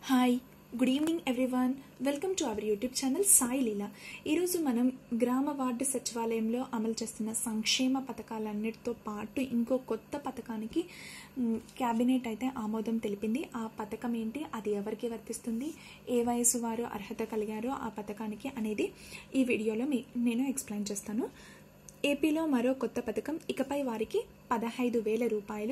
hi good evening everyone welcome to our YouTube channel Sai Leela ఈరోజు మనం గ్రామ వార్డు సచివాలయంలో అమలు చేస్తున్న సంక్షేమ పథకాలన్నిటితో పాటు ఇంకో కొత్త పథకానికి మ్, క్యాబినెట్ అయితే ఆమోదం తెలిపింది ఆ పథకం ఏంటి అది ఎవరికి వర్తిస్తుంది ఏ వయసు వారు అర్హత కలిగారో ఆ పథకానికి అనేది ఈ వీడియోలో మీ నేను ఎక్స్ప్లెయిన్ చేస్తాను ఏపీలో మరో కొత్త పథకం ఇకపై వారికి పదహైదు వేల రూపాయలు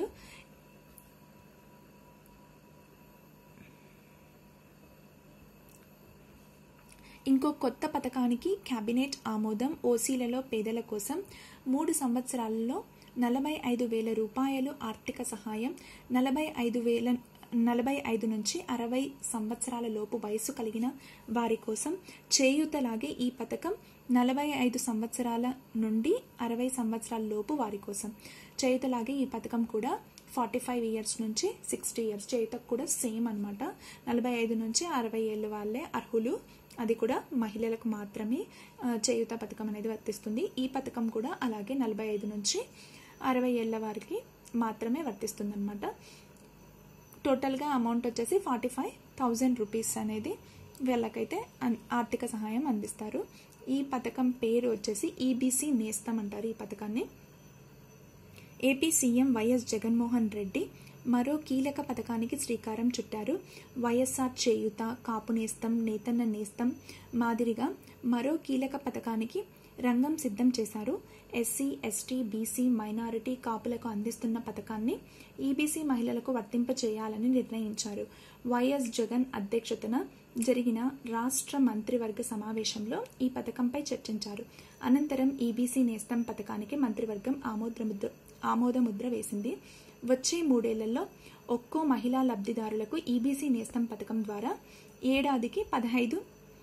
ఇంకో కొత్త పథకానికి కేబినెట్ ఆమోదం ఓసీలలో పేదల కోసం మూడు సంవత్సరాలలో నలభై ఐదు వేల రూపాయలు ఆర్థిక సహాయం నలభై ఐదు వేల నలభై ఐదు నుంచి అరవై సంవత్సరాల లోపు వయసు కలిగిన వారి కోసం చేయూతలాగే ఈ పథకం నలభై ఐదు సంవత్సరాల నుండి అరవై సంవత్సరాల లోపు వారి కోసం చేయూతలాగే ఈ పథకం కూడా ఫార్టీ ఫైవ్ ఇయర్స్ నుంచి సిక్స్టీ ఇయర్స్ చేయుతకు కూడా సేమ్ అనమాట నలభై ఐదు నుంచి అరవై ఏళ్ళ వాళ్ళే అర్హులు అది కూడా మహిళలకు మాత్రమే ఆ, చేయూత పథకం అనేది వర్తిస్తుంది ఈ పథకం కూడా అలాగే నలభై ఐదు నుంచి అరవై ఏళ్ళ వారికి మాత్రమే వర్తిస్తుంది అనమాట టోటల్గా అమౌంట్ వచ్చేసి ఫార్టీ ఫైవ్ థౌజండ్ రూపీస్ అనేది వీళ్ళకైతే అన్- ఆర్థిక సహాయం అందిస్తారు ఈ పథకం పేరు వచ్చేసి ఈబీసీ నేస్తం అంటారు ఈ పథకాన్ని AP CM YS Jaganmohan Reddy మరో కీలక పథకానికి శ్రీకారం చుట్టారు వైఎస్ఆర్ చేయుత కాపు నేస్తం నేతన్న నేస్తం మాదిరిగా మరో కీలక పథకానికి రంగం సిద్ధం చేశారు ఎస్సీ ఎస్టీ బీసీ మైనారిటీ కాపులకు అందిస్తున్న పథకాన్ని ఈబీసీ మహిళలకు వర్తింప చేయాలని నిర్ణయించారు వైఎస్ జగన్ అధ్యక్షతన జరిగిన రాష్ట్ర మంత్రివర్గ సమావేశంలో ఈ పథకంపై చర్చించారు అనంతరం ఈబీసీ నేస్తం పథకానికి మంత్రివర్గం ఆమోదముద్ర ఆమోదముద్ర వేసింది వచ్చే మూడేళ్లలో ఒక్కో మహిళా లబ్ధిదారులకు ఈబీసీ నేస్తం పథకం ద్వారా ఏడాదికి పదహైదు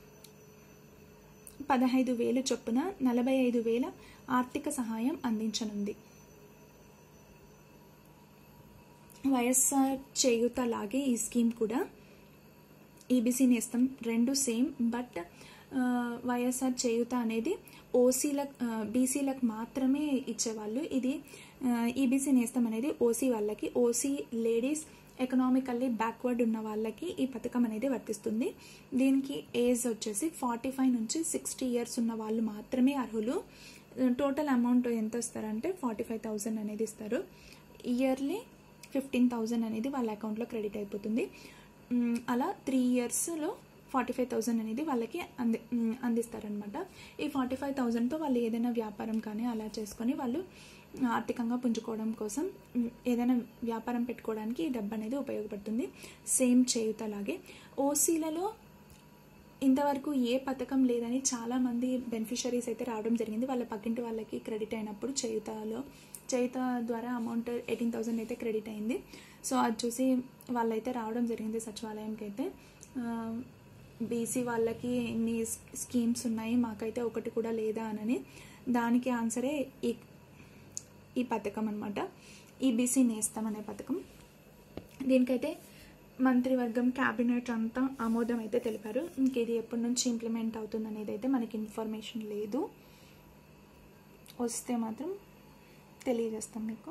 పదహైదు వేలు చొప్పున నలభై ఐదు వేల ఆర్థిక సహాయం అందించనుంది వైఎస్ఆర్ చేయూత లాగే ఈ స్కీమ్ కూడా ఈబీసీ నేస్తం రెండు సేమ్ బట్ ఆ, వైఎస్ఆర్ చేయూత అనేది ఓసీలకు బీసీలకు మాత్రమే ఇచ్చేవాళ్ళు ఇది ఈబీసీ నేస్తం అనేది ఓసీ వాళ్ళకి ఓసీ లేడీస్ ఎకనామికల్లీ బ్యాక్వర్డ్ ఉన్న వాళ్ళకి ఈ పథకం అనేది వర్తిస్తుంది దీనికి ఏజ్ వచ్చేసి ఫార్టీ ఫైవ్ నుంచి సిక్స్టీ ఇయర్స్ ఉన్న వాళ్ళు మాత్రమే అర్హులు టోటల్ అమౌంట్ ఎంత ఇస్తారంటే ఫార్టీ ఫైవ్ థౌజండ్ అనేది ఇస్తారు ఇయర్లీ ఫిఫ్టీన్ థౌజండ్ అనేది వాళ్ళ అకౌంట్లో క్రెడిట్ అయిపోతుంది మ్, అలా త్రీ ఇయర్స్లో ఫార్టీ ఫైవ్ థౌజండ్ అనేది వాళ్ళకి అంది మ్, అందిస్తారనమాట ఈ ఫార్టీ ఫైవ్ థౌజండ్తో వాళ్ళు ఏదైనా వ్యాపారం కానీ అలా చేసుకొని వాళ్ళు ఆర్థికంగా పుంజుకోవడం కోసం మ్, ఏదైనా వ్యాపారం పెట్టుకోవడానికి ఈ డబ్బు అనేది ఉపయోగపడుతుంది సేమ్ చేయుతలాగే ఓసీలలో ఇంతవరకు ఏ పథకం లేదని చాలా మంది బెనిఫిషరీస్ అయితే రావడం జరిగింది వాళ్ళ పక్కింటి వాళ్ళకి క్రెడిట్ అయినప్పుడు చేయుతలో చేయుత ద్వారా అమౌంట్ ఎయిటీన్ థౌసండ్ అయితే క్రెడిట్ అయింది సో అది చూసి వాళ్ళైతే రావడం జరిగింది సచివాలయంకి అయితే బీసీ వాళ్ళకి ఇన్ని స్కీమ్స్ ఉన్నాయి మాకైతే ఒకటి కూడా లేదా అని దానికి ఆన్సరే ఈ ఈ పథకం అనమాట ఈబీసీ నేస్తం అనే పథకం దీనికైతే మంత్రివర్గం క్యాబినెట్ అంతా ఆమోదం అయితే తెలిపారు ఇంక ఇది ఎప్పటి నుంచి ఇంప్లిమెంట్ అవుతుంది అనేది అయితే మనకి ఇన్ఫర్మేషన్ లేదు వస్తే మాత్రం తెలియజేస్తాం మీకు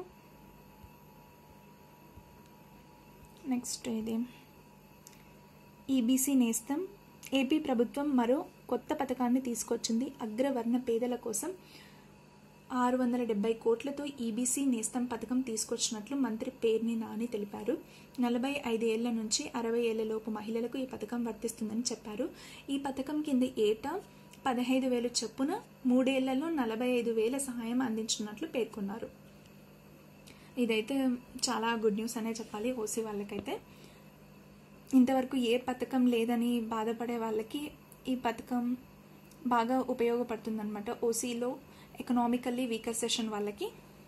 నెక్స్ట్ ఇది ఈబీసీ నేస్తం ఏపీ ప్రభుత్వం మరో కొత్త పథకాన్ని తీసుకొచ్చింది అగ్రవర్ణ పేదల కోసం ఆరు వందల డెబ్బై కోట్లతో ఈబీసీ నేస్తం పథకం తీసుకొచ్చినట్లు మంత్రి పేర్ని నాని తెలిపారు నలభై ఐదు ఏళ్ల నుంచి అరవై ఏళ్ల లోపు మహిళలకు ఈ పథకం వర్తిస్తుందని చెప్పారు ఈ పథకం కింద ఏటా పదహైదు వేలు చొప్పున మూడేళ్లలో నలభై ఐదు వేల సహాయం అందించినట్లు పేర్కొన్నారు ఇదైతే చాలా గుడ్ న్యూస్ అనే చెప్పాలి ఓసీ వాళ్ళకైతే ఇంతవరకు ఏ పథకం లేదని బాధపడే వాళ్ళకి ఈ పథకం బాగా ఉపయోగపడుతుందన్నమాట ఓసీలో ఎకనామికల్లీ వీకర్ సెషన్ వాళ్ళకి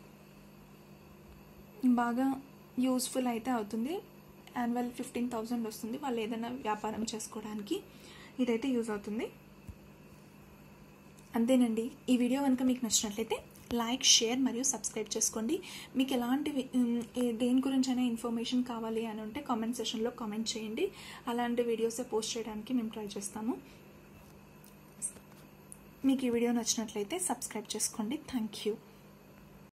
బాగా యూస్ఫుల్ అయితే అవుతుంది యాన్యువల్ ఫిఫ్టీన్ థౌజండ్ వస్తుంది వాళ్ళు ఏదైనా వ్యాపారం చేసుకోవడానికి ఇదైతే యూజ్ అవుతుంది అంతేనండి ఈ వీడియో కనుక మీకు నచ్చినట్లయితే లైక్ షేర్ మరియు సబ్స్క్రైబ్ చేసుకోండి మీకు ఎలాంటి వి- ఉమ్, ఏ- దేని గురించైనా ఇన్ఫర్మేషన్ కావాలి అని ఉంటే కామెంట్ సెషన్లో కామెంట్ చేయండి అలాంటి వీడియోస్ పోస్ట్ చేయడానికి మేము ట్రై చేస్తాము మీకు ఈ వీడియో నచ్చినట్లయితే సబ్స్క్రైబ్ చేసుకోండి థ్యాంక్ యూ